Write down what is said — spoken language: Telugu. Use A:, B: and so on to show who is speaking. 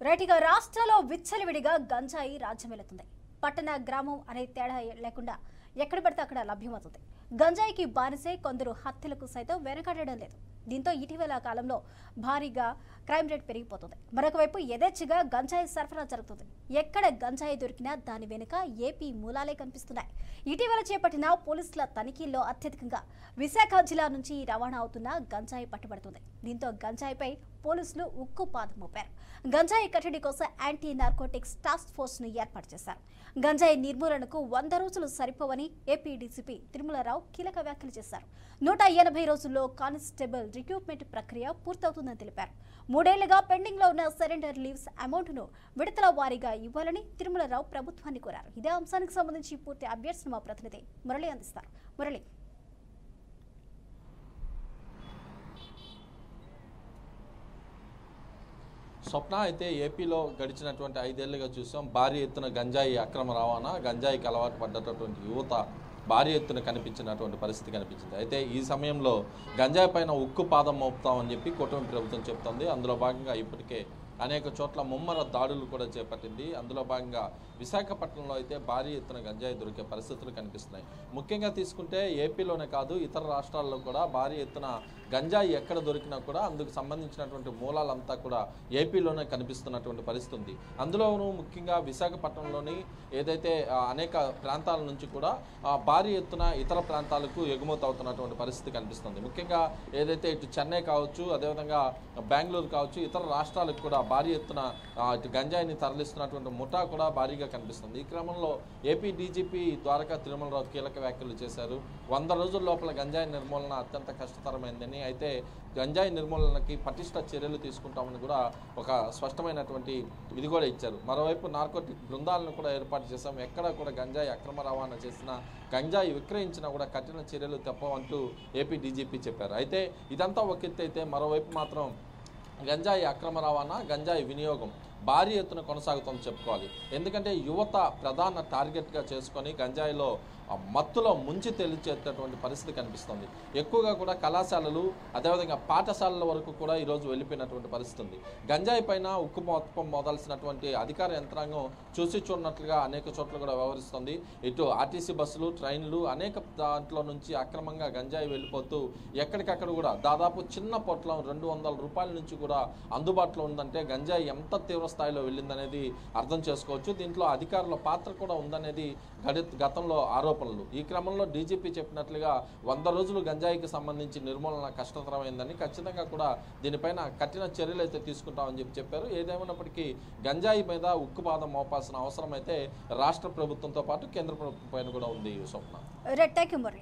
A: రైట్గా రాష్ట్రంలో విచ్చలవిడిగా గంజాయి రాజ్యమేలుతుంది పట్టణ గ్రామం అనే తేడా లేకుండా ఎక్కడ పడితే అక్కడ లభ్యమవుతుంది గంజాయికి బానిసే కొందరు హత్యలకు సైతం వెనకాడడం లేదు దీంతో ఇటీవల కాలంలో భారీగా క్రైమ్ రేట్ పెరిగిపోతుంది మరొక వైపు యథేచ్ఛగా గంజాయి సరఫరా జరుగుతుంది ఎక్కడ గంజాయి దొరికినా దాని వెనుక ఏపీ మూలాలే కనిపిస్తున్నాయి ఇటీవల చేపట్టిన పోలీసుల తనిఖీల్లో అత్యధికంగా విశాఖ జిల్లా నుంచి రవాణా అవుతున్న గంజాయి పట్టుబడుతుంది దీంతో గంజాయిపై పోలీసులు ఉక్కు పాదం మోపారు గంజాయి కట్టడి కోసం యాంటీ నార్కోటిక్స్ టాస్క్ ఫోర్స్ ను ఏర్పాటు చేశారు గంజాయి నిర్మూలనకు వంద రోజులు సరిపోవని ఏపీ డీసీపీ తిరుమలరావు కీలక వ్యాఖ్యలు చేశారు నూట ఎనభై రోజుల్లో కానిస్టేబుల్ రిక్రూట్మెంట్ ప్రక్రియ పూర్తవుతుందని తెలిపారు మూడేళ్లుగా పెండింగ్ లో ఉన్న సరెండర్ లీవ్స్ అమౌంట్ ను విడతల వారీగా ఇవ్వాలని తిరుమలరావు ప్రభుత్వాన్ని కోరారు ఇదే అంశానికి సంబంధించి పూర్తి అప్డేట్స్ మా ప్రతినిధి మురళి అందిస్తారు మురళి
B: స్వప్న అయితే ఏపీలో గడిచినటువంటి ఐదేళ్లుగా చూసాం భారీ ఎత్తున గంజాయి అక్రమ రవాణా గంజాయికి అలవాటు పడ్డటువంటి యువత భారీ ఎత్తున కనిపించినటువంటి పరిస్థితి కనిపించింది అయితే ఈ సమయంలో గంజాయి పైన ఉక్కు పాదం మోపుతామని చెప్పి కూటమి ప్రభుత్వం చెప్తోంది అందులో భాగంగా ఇప్పటికే అనేక చోట్ల ముమ్మర దాడులు కూడా చేపట్టింది అందులో భాగంగా విశాఖపట్నంలో అయితే భారీ ఎత్తున గంజాయి దొరికే పరిస్థితులు కనిపిస్తున్నాయి ముఖ్యంగా తీసుకుంటే ఏపీలోనే కాదు ఇతర రాష్ట్రాల్లో కూడా భారీ ఎత్తున గంజాయి ఎక్కడ దొరికినా కూడా అందుకు సంబంధించినటువంటి మూలాలంతా కూడా ఏపీలోనే కనిపిస్తున్నటువంటి పరిస్థితి ఉంది అందులోనూ ముఖ్యంగా విశాఖపట్నంలోని ఏదైతే ఆ, అనేక ప్రాంతాల నుంచి కూడా ఆ, భారీ ఎత్తున ఇతర ప్రాంతాలకు ఎగుమతి అవుతున్నటువంటి పరిస్థితి కనిపిస్తుంది ముఖ్యంగా ఏదైతే ఇటు చెన్నై కావచ్చు అదేవిధంగా బెంగళూరు కావచ్చు ఇతర రాష్ట్రాలకు కూడా భారీ ఎత్తున ఆ, ఇటు గంజాయిని తరలిస్తున్నటువంటి ముఠా కూడా భారీగా కనిపిస్తుంది ఈ క్రమంలో ఏపీ డీజీపీ ద్వారకా తిరుమలరావు కీలక వ్యాఖ్యలు చేశారు వంద రోజుల లోపల గంజాయి నిర్మూలన అత్యంత కష్టతరమైందని అయితే గంజాయి నిర్మూలనకి పటిష్ట చర్యలు తీసుకుంటామని కూడా ఒక స్పష్టమైనటువంటి ఇది కూడా ఇచ్చారు మరోవైపు నార్కోటిక్ బృందాలను కూడా ఏర్పాటు చేశాం ఎక్కడ కూడా గంజాయి అక్రమ రవాణా చేసినా గంజాయి విక్రయించినా కూడా కఠిన చర్యలు తప్పవంటూ ఏపీ డీజీపీ చెప్పారు అయితే ఇదంతా ఒక ఎత్తు అయితే మరోవైపు మాత్రం గంజాయి అక్రమ రవాణా గంజాయి వినియోగం భారీ ఎత్తున కొనసాగుతుందని చెప్పుకోవాలి ఎందుకంటే యువత ప్రధాన టార్గెట్గా చేసుకొని గంజాయిలో ఆ మత్తులో ముంచి తెలిచేటటువంటి పరిస్థితి కనిపిస్తుంది ఎక్కువగా కూడా కళాశాలలు అదేవిధంగా పాఠశాలల వరకు కూడా ఈరోజు వెళ్ళిపోయినటువంటి పరిస్థితి ఉంది గంజాయి పైన ఉక్కు మొత్తం మోదాల్సినటువంటి అధికార యంత్రాంగం చూసి చూడనట్లుగా అనేక చోట్ల కూడా వ్యవహరిస్తుంది ఇటు ఆర్టీసీ బస్సులు ట్రైన్లు అనేక దాంట్లో నుంచి అక్రమంగా గంజాయి వెళ్ళిపోతూ ఎక్కడికక్కడ కూడా దాదాపు చిన్న పొట్లం రెండు వందల రూపాయల నుంచి కూడా అందుబాటులో ఉందంటే గంజాయి ఎంత తీవ్ర స్థాయిలో వెళ్ళిందనేది అర్థం చేసుకోవచ్చు దీంట్లో అధికారుల పాత్ర కూడా ఉందనేది గడి గతంలో ఆరోపణలు ఈ క్రమంలో డీజీపీ చెప్పినట్లుగా వంద రోజులు గంజాయికి సంబంధించి నిర్మూలన కష్టతరమైందని ఖచ్చితంగా కూడా దీనిపైన కఠిన చర్యలు అయితే తీసుకుంటామని చెప్పి చెప్పారు ఏదేమైనప్పటికీ గంజాయి మీద ఉక్కుపాదం మోపాల్సిన అవసరం అయితే రాష్ట్ర ప్రభుత్వంతో పాటు కేంద్ర ప్రభుత్వం పైన కూడా ఉంది స్వప్న
A: రెడ్ థ్యాంక్ యూ మురళి